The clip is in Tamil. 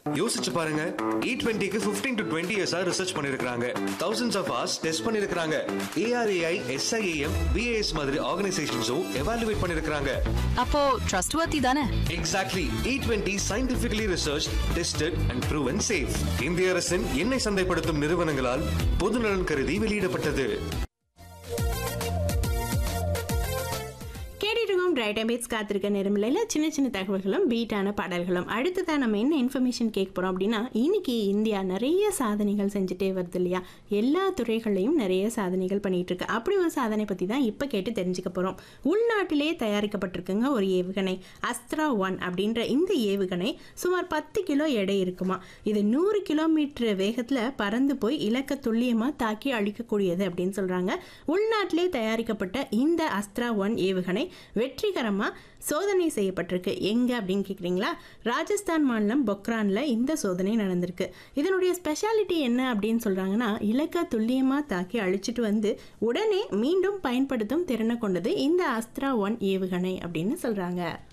யோசிச்சு பாருங்க இ டுவெண்ட்டிக்கு பிப்டீன் டு டுவெண்ட்டி இயர்ஸா ரிசர்ச் பண்ணிருக்காங்க தௌசண்ட்ஸ் ஆஃப் ஹவர்ஸ் டெஸ்ட் பண்ணிருக்காங்க ஏஆர்ஏஐ எஸ்ஐஏஎம் பிஏஎஸ் மாதிரி ஆர்கனைசேஷன்ஸும் எவாலுவேட் பண்ணிருக்காங்க அப்போ ட்ரஸ்ட் வர்த்தி தானே exactly E twenty scientifically research tested and proven safe இந்திய அரசின் எண்ணெய் சந்தைப்படுத்தும் நிறுவனங்களால் பொதுநலன் கருதி வெளியிடப்பட்டது கேட்டுட்டு இருக்கோம் ரைட் அபேட்ஸ் காத்திருக்க நேரமில்லையில் சின்ன சின்ன தகவல்களும் பீட்டான பாடல்களும் அடுத்ததான் நம்ம என்ன இன்ஃபர்மேஷன் கேட்க போகிறோம் அப்படின்னா இன்னைக்கு இந்தியா நிறைய சாதனைகள் செஞ்சுட்டே வருது இல்லையா எல்லா துறைகள்லையும் நிறைய சாதனைகள் பண்ணிட்டு இருக்கு அப்படி ஒரு சாதனை பற்றி தான் இப்போ கேட்டு தெரிஞ்சுக்க போகிறோம் உள்நாட்டிலே தயாரிக்கப்பட்டிருக்குங்க ஒரு ஏவுகணை அஸ்த்ரா ஒன் அப்படின்ற இந்த ஏவுகணை சுமார் பத்து கிலோ எடை இருக்குமா இது நூறு கிலோமீட்டர் வேகத்தில் பறந்து போய் இலக்க துல்லியமாக தாக்கி அழிக்கக்கூடியது அப்படின்னு சொல்கிறாங்க உள்நாட்டிலே தயாரிக்கப்பட்ட இந்த அஸ்த்ரா ஒன் ஏவுகணை வெற்றிகரமாக சோதனை செய்யப்பட்டிருக்கு எங்கே அப்படின்னு கேட்குறீங்களா ராஜஸ்தான் மாநிலம் பொக்ரானில் இந்த சோதனை நடந்திருக்கு இதனுடைய ஸ்பெஷாலிட்டி என்ன அப்படின்னு சொல்கிறாங்கன்னா இலக்க துல்லியமாக தாக்கி அழிச்சிட்டு வந்து உடனே மீண்டும் பயன்படுத்தும் திறனை கொண்டது இந்த அஸ்த்ரா ஒன் ஏவுகணை அப்படின்னு சொல்கிறாங்க